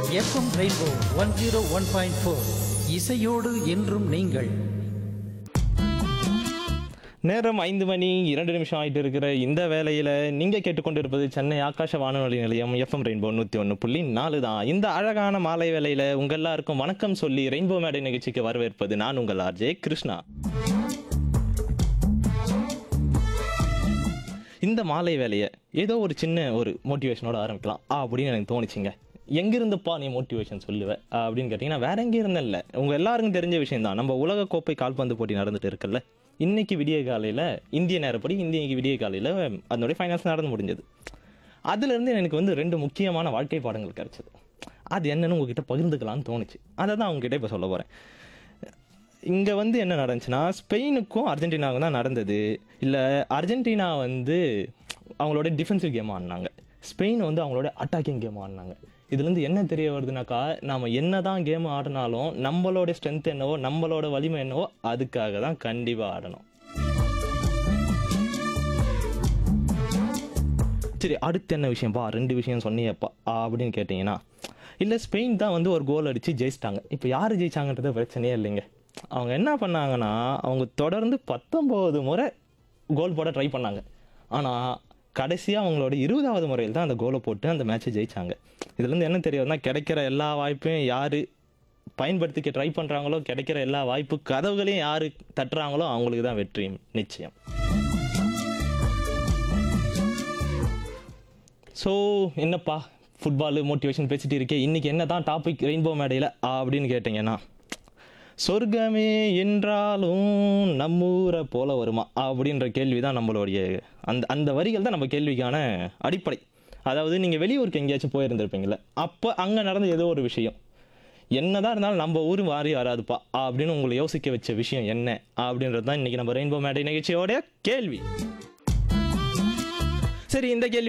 FM rainbow one zero one point four இசையோடு என்றும் நீங்கள் நேரம் ஐந்து மணி இரண்டு நிமிஷம் ஆயிட்டு இருக்கிற இந்த வேளையில நீங்க கேட்டுக்கொண்டிருப்பது சென்னை ஆகாஷ வானொலி நிலையம் எஃப்எம் ரெயின்போ நூத்தி ஒன்று புள்ளி நாலு தான் இந்த அழகான மாலை வேளையில உங்க எல்லாருக்கும் வணக்கம் சொல்லி ரெயின்போ மேடை நிகழ்ச்சிக்கு வரவேற்பது நான் உங்கள் ஆர்ஜே கிருஷ்ணா இந்த மாலை வேலையை ஏதோ ஒரு சின்ன ஒரு மோட்டிவேஷனோட ஆரம்பிக்கலாம் ஆ, அப்படின்னு எனக்கு தோணுச்சுங்க எங்கிருந்துப்பா நீ மோட்டிவேஷன் சொல்லுவ ஆ, அப்படின்னு கேட்டிங்கன்னா வேற எங்கே இருந்தேன்ல உங்கள் எல்லாருக்கும் தெரிஞ்ச விஷயம் தான் நம்ம உலக கோப்பை கால்பந்து போட்டி நடந்துட்டு இருக்குல்ல இன்னைக்கு விடிய காலையில் இந்திய நேரப்படி இந்திய விடிய காலையில் அதனுடைய ஃபைனல்ஸ் நடந்து முடிஞ்சது அதுலேருந்து எனக்கு வந்து ரெண்டு முக்கியமான வாழ்க்கை பாடங்கள் கிடைச்சது அது என்னன்னு உங்ககிட்ட பகிர்ந்துக்கலாம்னு தோணுச்சு அதை தான் உங்ககிட்ட இப்போ சொல்ல போகிறேன் இங்கே வந்து என்ன நடந்துச்சுன்னா ஸ்பெயினுக்கும் அர்ஜென்டினாவுக்கும் தான் நடந்தது இல்லை அர்ஜென்டினா வந்து அவங்களோட டிஃபென்சிவ் கேம் ஆடினாங்க ஸ்பெயின் வந்து அவங்களோட அட்டாக்கிங் கேம் ஆடினாங்க இதுலேருந்து என்ன தெரிய வருதுனாக்கா நாம் என்ன தான் கேம் ஆடினாலும் நம்மளோட ஸ்ட்ரென்த் என்னவோ நம்மளோட வலிமை என்னவோ அதுக்காக தான் கண்டிப்பாக ஆடணும் சரி அடுத்து என்ன விஷயம்ப்பா ரெண்டு விஷயம் சொன்னியப்பா அப்படின்னு கேட்டிங்கன்னா இல்லை ஸ்பெயின் தான் வந்து ஒரு கோல் அடித்து ஜெயிச்சிட்டாங்க இப்போ யார் ஜெயிச்சாங்கன்றது பிரச்சனையே இல்லைங்க அவங்க என்ன பண்ணாங்கன்னா அவங்க தொடர்ந்து பத்தொம்போது முறை கோல் போட ட்ரை பண்ணாங்க ஆனால் கடைசியாக அவங்களோட இருபதாவது முறையில் தான் அந்த கோலை போட்டு அந்த மேட்சை ஜெயிச்சாங்க இதுலேருந்து என்ன தெரியுதுன்னா கிடைக்கிற எல்லா வாய்ப்பையும் யார் பயன்படுத்திக்க ட்ரை பண்ணுறாங்களோ கிடைக்கிற எல்லா வாய்ப்பு கதவுகளையும் யார் தட்டுறாங்களோ அவங்களுக்கு தான் வெற்றி நிச்சயம் ஸோ என்னப்பா ஃபுட்பாலு மோட்டிவேஷன் பேசிட்டு இருக்கேன் இன்றைக்கி என்ன தான் டாபிக் ரெயின்போ மேடையில் அப்படின்னு கேட்டிங்கன்னா சொர்க்கமே என்றாலும் நம்மூரை போல வருமா அப்படின்ற கேள்வி தான் நம்மளுடைய அந்த அந்த வரிகள் தான் நம்ம கேள்விக்கான அடிப்படை அதாவது நீங்கள் வெளியூருக்கு எங்கேயாச்சும் போயிருந்திருப்பீங்களே அப்போ அங்கே நடந்த ஏதோ ஒரு விஷயம் என்னதான் இருந்தாலும் நம்ம ஊர் மாறி வராதுப்பா அப்படின்னு உங்களை யோசிக்க வச்ச விஷயம் என்ன அப்படின்றது தான் இன்றைக்கி நம்ம ரெயின்போ மேடை நிகழ்ச்சியோட கேள்வி சரி இந்த கேள்வி